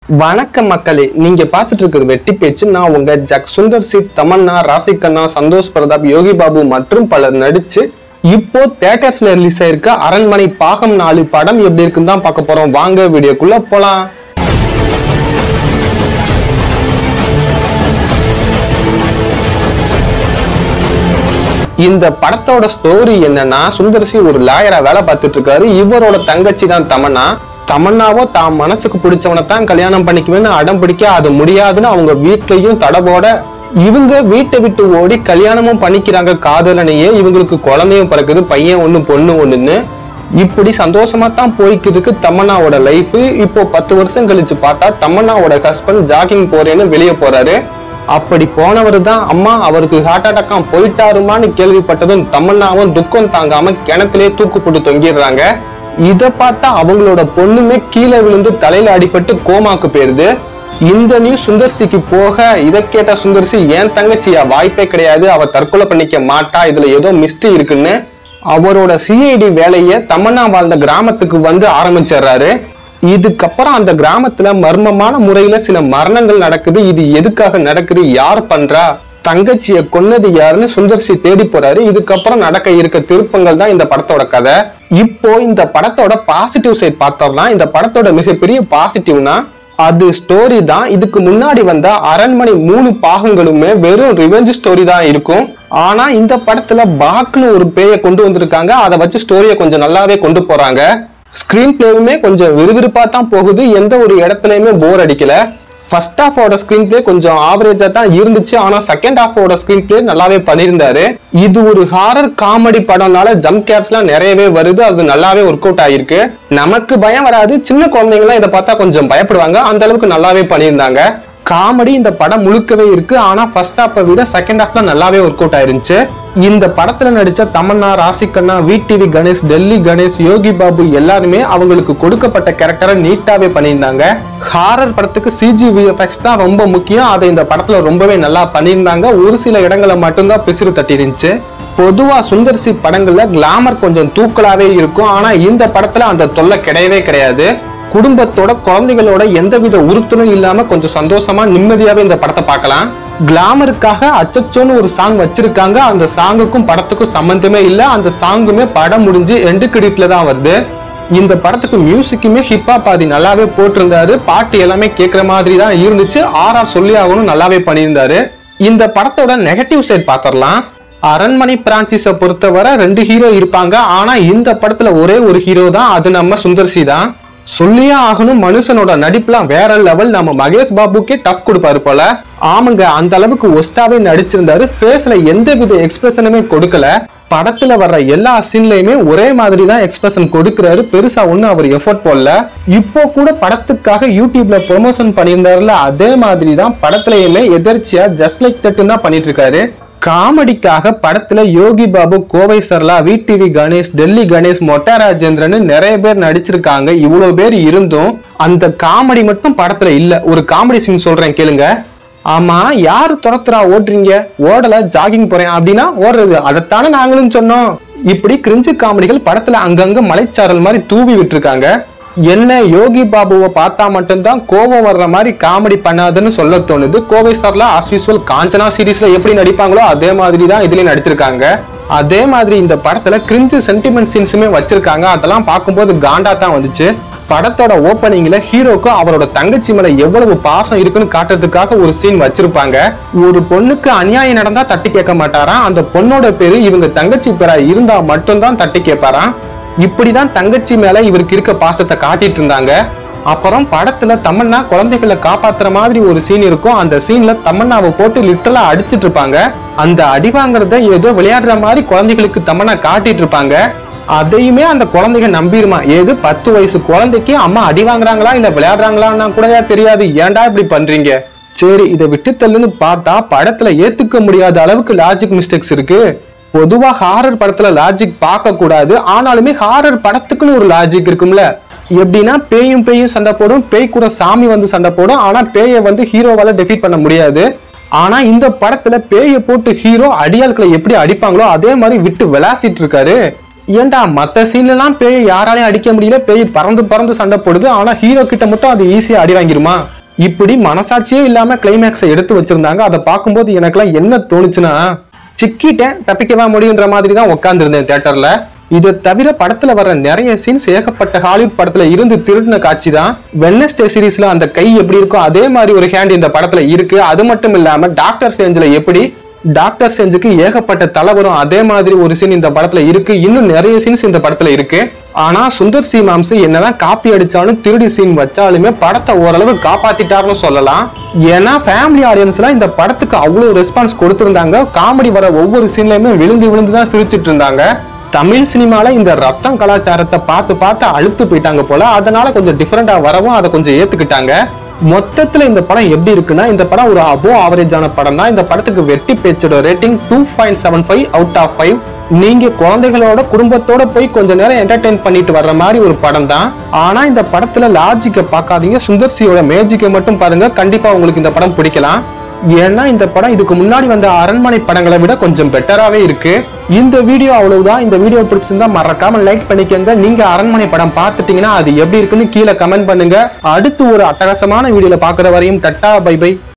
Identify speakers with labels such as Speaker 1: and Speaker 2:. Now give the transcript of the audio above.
Speaker 1: வணக்கம் மக்களே நீங்க பார்த்துட்டு இருக்கிறது வெட்டி பேச்சு நான் உங்க ஜக் சுந்தர் சி தமன்னா ராசிகண்ணா சந்தோஷ் பிரதாப் யோகி பாபு மற்றும் பலர் நடிச்சு இப்போ தியேட்டர்ஸ்ல ரிலீஸ் ஆயிருக்க அரண்மனை பாகம் நாலு படம் எப்படி இருக்குன்னு தான் பார்க்க போறோம் வாங்க வீடியோக்குள்ள போலாம் இந்த படத்தோட ஸ்டோரி என்னன்னா சுந்தர்சி ஒரு லாயரா வேலை பார்த்துட்டு இருக்காரு இவரோட தங்கச்சி தான் தமன்னா தமன்னாவோ தான் மனசுக்கு பிடிச்சவனை தான் கல்யாணம் பண்ணிக்குவேன்னு அடம் பிடிக்க அது முடியாதுன்னு அவங்க வீட்லயும் தடபோட இவங்க வீட்டை விட்டு ஓடி கல்யாணமும் பண்ணிக்கிறாங்க காதலனையே இவங்களுக்கு குழந்தையும் பிறக்குது பையன் ஒண்ணு பொண்ணு ஒண்ணுன்னு இப்படி சந்தோஷமா தான் போய்க்கிறதுக்கு தமன்னாவோட லைஃப் இப்போ பத்து வருஷம் கழிச்சு பார்த்தா தமன்னாவோட ஹஸ்பண்ட் ஜாகிங் போறேன்னு வெளியே போறாரு அப்படி போனவர் தான் அம்மா அவருக்கு ஹார்ட் அட்டாக்கா போயிட்டாருமான்னு கேள்விப்பட்டதும் தமன்னாவும் துக்கம் தாங்காம கிணத்திலே தூக்கு போட்டு தொங்கிடுறாங்க இத பார்த்தா அவங்களோட பொண்ணுமே கீழே விழுந்து தலையில அடிபட்டு கோமாக்கு போயிருது இந்த நியூஸ் சுந்தர்சிக்கு போக இதை கேட்ட சுந்தர்சி என் தங்கச்சியா வாய்ப்பே கிடையாது அவ தற்கொலை பண்ணிக்க மாட்டா இதுல ஏதோ மிஸ்டேக் இருக்குன்னு அவரோட சிஐடி வேலையை தமன்னா வாழ்ந்த கிராமத்துக்கு வந்து ஆரம்பிச்சிடுறாரு இதுக்கப்புறம் அந்த கிராமத்துல மர்மமான முறையில சில மரணங்கள் நடக்குது இது எதுக்காக நடக்குது யார் பண்றா தங்கச்சிய கொன்னது யாருன்னு சுந்தர்சி தேடி போறாரு இதுக்கப்புறம் நடக்க இருக்க திருப்பங்கள் தான் இந்த படத்தோட கதை இப்போ இந்த படத்தோட பாசிட்டிவ் சைட் பார்த்தோம்னா இந்த படத்தோட மிகப்பெரிய பாசிட்டிவ்னா அது ஸ்டோரி தான் இதுக்கு முன்னாடி வந்த அரண்மனை மூணு பாகங்களுமே வெறும் ரிவெஞ்ச் ஸ்டோரி தான் இருக்கும் ஆனா இந்த படத்துல பாக்னு ஒரு பேயை கொண்டு வந்திருக்காங்க அதை வச்சு ஸ்டோரியை கொஞ்சம் நல்லாவே கொண்டு போறாங்க ஸ்கிரீன் பிளேவுமே கொஞ்சம் விறுவிறுப்பா தான் போகுது எந்த ஒரு இடத்துலயுமே போர் அடிக்கல ஃபர்ஸ்ட் ஹாஃபோட ஸ்கிரீன் பிளே கொஞ்சம் ஆவரேஜா தான் இருந்துச்சு ஆனா செகண்ட் ஹாஃபோட ஸ்கிரீன் பிளே நல்லாவே பண்ணியிருந்தாரு இது ஒரு ஹாரர் காமெடி படம்னால ஜம்ப் கேர்ஸ்லாம் நிறையவே வருது அது நல்லாவே ஒர்க் அவுட் ஆயிருக்கு நமக்கு பயம் வராது சின்ன குழந்தைங்களாம் இதை பார்த்தா கொஞ்சம் பயப்படுவாங்க அந்த அளவுக்கு நல்லாவே பண்ணியிருந்தாங்க காமெடி இந்த படம் முழுக்கவே இருக்கு ஆனா ஃபர்ஸ்ட் ஹாஃபை விட செகண்ட் ஹாஃப்ல நல்லாவே ஒர்க் அவுட் ஆயிருந்துச்சு இந்த படத்துல நடிச்ச தமன்னா ராசிகண்ணா டிவி கணேஷ் டெல்லி கணேஷ் யோகி பாபு எல்லாருமே அவங்களுக்கு கொடுக்கப்பட்ட கேரக்டரை நீட்டாவே பண்ணியிருந்தாங்க ஹாரர் படத்துக்கு சிஜி விஎஃப்எக்ஸ் தான் ரொம்ப முக்கியம் அதை இந்த படத்துல ரொம்பவே நல்லா பண்ணியிருந்தாங்க ஒரு சில இடங்களை மட்டும்தான் பிசிறு தட்டி இருந்துச்சு பொதுவா சுந்தர்சி படங்கள்ல கிளாமர் கொஞ்சம் தூக்கலாவே இருக்கும் ஆனா இந்த படத்துல அந்த தொல்லை கிடையவே கிடையாது குடும்பத்தோட குழந்தைகளோட எந்தவித உறுத்தலும் இல்லாம கொஞ்சம் சந்தோஷமா நிம்மதியாவே இந்த படத்தை பார்க்கலாம் கிளாமருக்காக அச்சச்சோன்னு ஒரு சாங் வச்சிருக்காங்க அந்த சாங்குக்கும் படத்துக்கும் சம்பந்தமே இல்ல அந்த சாங்குமே படம் முடிஞ்சு எண்டு கிரெடிட்ல தான் வருது இந்த படத்துக்கு மியூசிக்குமே ஹிப்பா பாதி நல்லாவே போட்டிருந்தாரு பாட்டு எல்லாமே கேட்குற மாதிரி தான் இருந்துச்சு ஆர்ஆர் சொல்லி ஆகணும் நல்லாவே பண்ணியிருந்தாரு இந்த படத்தோட நெகட்டிவ் சைட் பார்த்துடலாம் அரண்மனை பிரான்சிஸை பொறுத்தவரை ரெண்டு ஹீரோ இருப்பாங்க ஆனா இந்த படத்துல ஒரே ஒரு ஹீரோ தான் அது நம்ம சுந்தர்சி தான் சொல்லியே ஆகணும் மனுஷனோட நடிப்புலாம் வேற லெவல் நம்ம மகேஷ் பாபுக்கே டஃப் கொடுப்பாரு போல ஆமாங்க அந்த அளவுக்கு ஒஸ்டாவே நடிச்சிருந்தாரு ஃபேஸ்ல எந்த வித எக்ஸ்பிரஷனுமே கொடுக்கல படத்துல வர்ற எல்லா சீன்லயுமே ஒரே மாதிரி தான் எக்ஸ்பிரஷன் கொடுக்கறாரு பெருசா ஒண்ணும் அவர் எஃபோர்ட் போடல இப்போ கூட படத்துக்காக யூடியூப்ல ப்ரொமோஷன் பண்ணியிருந்தாருல அதே மாதிரி தான் படத்துலயுமே எதர்ச்சியா ஜஸ்ட் லைக் தட்டுன்னு தான் பண்ணிட்டு இருக்காரு காமெடிக்காக படத்துல யோகி பாபு கோவை சர்லா டிவி கணேஷ் டெல்லி கணேஷ் மொட்டா ராஜேந்திரன் நிறைய பேர் நடிச்சிருக்காங்க இவ்வளவு பேர் இருந்தும் அந்த காமெடி மட்டும் படத்துல இல்ல ஒரு காமெடி சீன் சொல்றேன் கேளுங்க ஆமா யாரு துரத்துறா ஓடுறீங்க ஓடல ஜாகிங் போறேன் அப்படின்னா ஓடுறது அதைத்தானே நாங்களும் சொன்னோம் இப்படி கிரிஞ்சு காமெடிகள் படத்துல அங்கங்க மலைச்சாரல் மாதிரி தூவி விட்டுருக்காங்க என்ன யோகி பாபுவை பார்த்தா மட்டும்தான் கோபம் வர்ற மாதிரி காமெடி பண்ணாதுன்னு சொல்ல தோணுது கோவை சார்ல ஆஸ் யூஸ்வல் காஞ்சனா சீரீஸ்ல எப்படி நடிப்பாங்களோ அதே மாதிரி தான் இதுலயும் நடிச்சிருக்காங்க அதே மாதிரி இந்த படத்துல கிரிஞ்சு சென்டிமெண்ட் சீன்ஸுமே வச்சிருக்காங்க அதெல்லாம் பார்க்கும்போது காண்டா தான் வந்துச்சு படத்தோட ஓப்பனிங்ல ஹீரோக்கு அவரோட தங்கச்சி மேல எவ்வளவு பாசம் இருக்குன்னு காட்டுறதுக்காக ஒரு சீன் வச்சிருப்பாங்க ஒரு பொண்ணுக்கு அநியாயம் நடந்தா தட்டி கேட்க மாட்டாராம் அந்த பொண்ணோட பேரு இவங்க தங்கச்சி பேரா இருந்தா மட்டும்தான் தட்டி கேட்பாராம் இப்படிதான் தங்கச்சி மேல இவருக்கு இருக்க பாசத்தை காட்டிட்டு இருந்தாங்க அப்புறம் படத்துல தமன்னா குழந்தைகளை காப்பாத்துற மாதிரி ஒரு சீன் இருக்கும் அந்த சீன்ல தமன்னாவை போட்டு லிட்டரலா அடிச்சிட்டு இருப்பாங்க அந்த அடி வாங்குறத ஏதோ விளையாடுற மாதிரி குழந்தைகளுக்கு தமன்னா காட்டிட்டு இருப்பாங்க அதையுமே அந்த குழந்தைங்க நம்பிருமா ஏது பத்து வயசு குழந்தைக்கு அம்மா அடி வாங்குறாங்களா இல்ல விளையாடுறாங்களான்னா கூட தெரியாது ஏன்டா இப்படி பண்றீங்க சரி இதை விட்டு தள்ளுன்னு பார்த்தா படத்துல ஏத்துக்க முடியாத அளவுக்கு லாஜிக் மிஸ்டேக்ஸ் இருக்கு பொதுவா ஹாரர் படத்துல லாஜிக் பார்க்க கூடாது ஆனாலுமே ஹாரர் படத்துக்குன்னு ஒரு லாஜிக் இருக்கும்ல எப்படின்னா பேயும் பேயும் சண்டை போடும் பேய் கூட சாமி வந்து சண்டை போடும் ஆனா பேயை வந்து ஹீரோவால டெஃபீட் பண்ண முடியாது ஆனா இந்த படத்துல பேயை போட்டு ஹீரோ அடியாட்களை எப்படி அடிப்பாங்களோ அதே மாதிரி விட்டு விளாசிட்டு இருக்காரு ஏன்டா மத்த சீன்ல எல்லாம் பேய் யாராலையும் அடிக்க முடியல பேய் பறந்து பறந்து சண்டை போடுது ஆனா ஹீரோ கிட்ட மட்டும் அது ஈஸியா அடி வாங்கிருமா இப்படி மனசாட்சியே இல்லாம கிளைமேக்ஸை எடுத்து வச்சிருந்தாங்க அதை பார்க்கும்போது எனக்கெல்லாம் என்ன தோணுச்சுன்னா சிக்கிட்டேன் தப்பிக்கவா முடியுன்ற மாதிரி தான் உட்காந்துருந்தேன் தியேட்டர்ல இதை தவிர படத்துல வர நிறைய சீன்ஸ் ஏகப்பட்ட ஹாலிவுட் படத்துல இருந்து திருடின காட்சி தான் வென்னஸ்டே சீரீஸ்ல அந்த கை எப்படி இருக்கோ அதே மாதிரி ஒரு ஹேண்ட் இந்த படத்துல இருக்கு அது மட்டும் இல்லாம டாக்டர் சேஞ்சில் எப்படி டாக்டர் செஞ்சுக்கு ஏகப்பட்ட தலை வரும் அதே மாதிரி ஒரு சீன் இந்த படத்துல இருக்கு இன்னும் நிறைய சீன்ஸ் இந்த படத்துல இருக்கு ஆனா சுந்தர் சி மாம்ஸ் என்னதான் காப்பி அடிச்சாலும் திருடி சீன் வச்சாலுமே படத்தை ஓரளவு காப்பாத்திட்டாருன்னு சொல்லலாம் ஏன்னா ஃபேமிலி ஆடியன்ஸ்லாம் இந்த படத்துக்கு அவ்வளவு ரெஸ்பான்ஸ் கொடுத்திருந்தாங்க காமெடி வர ஒவ்வொரு சீன்லயுமே விழுந்து விழுந்து தான் சிரிச்சிட்டு இருந்தாங்க தமிழ் சினிமால இந்த ரத்தம் கலாச்சாரத்தை பார்த்து பார்த்து அழுத்து போயிட்டாங்க போல அதனால கொஞ்சம் டிஃப்ரெண்டா வரவும் அதை கொஞ்சம் ஏத்துக்கிட்டாங்க மொத்தத்துல இந்த படம் எப்படி இருக்குன்னா இந்த படம் ஒரு அபோ ஆவரேஜான படம் தான் இந்த படத்துக்கு வெட்டி பேச்சோட rating two point seven five out of five நீங்க குழந்தைகளோட குடும்பத்தோட போய் கொஞ்ச நேரம் என்டர்டைன் பண்ணிட்டு வர்ற மாதிரி ஒரு படம் தான் ஆனா இந்த படத்துல லாஜிக்கை பார்க்காதீங்க சுந்தர்சியோட மேஜிக்கை மட்டும் பாருங்க கண்டிப்பா உங்களுக்கு இந்த படம் பிடிக்கலாம் ஏன்னா இந்த படம் இதுக்கு முன்னாடி வந்த அரண்மனை படங்களை விட கொஞ்சம் பெட்டராவே இருக்கு இந்த வீடியோ அவ்வளவுதான் இந்த வீடியோ பிடிச்சிருந்தா மறக்காம லைக் பண்ணிக்கோங்க நீங்க அரண்மனை படம் பார்த்துட்டீங்கன்னா அது எப்படி இருக்குன்னு கீழே கமெண்ட் பண்ணுங்க அடுத்து ஒரு அட்டகாசமான வீடியோல பாக்குற வரையும் டட்டா பை பை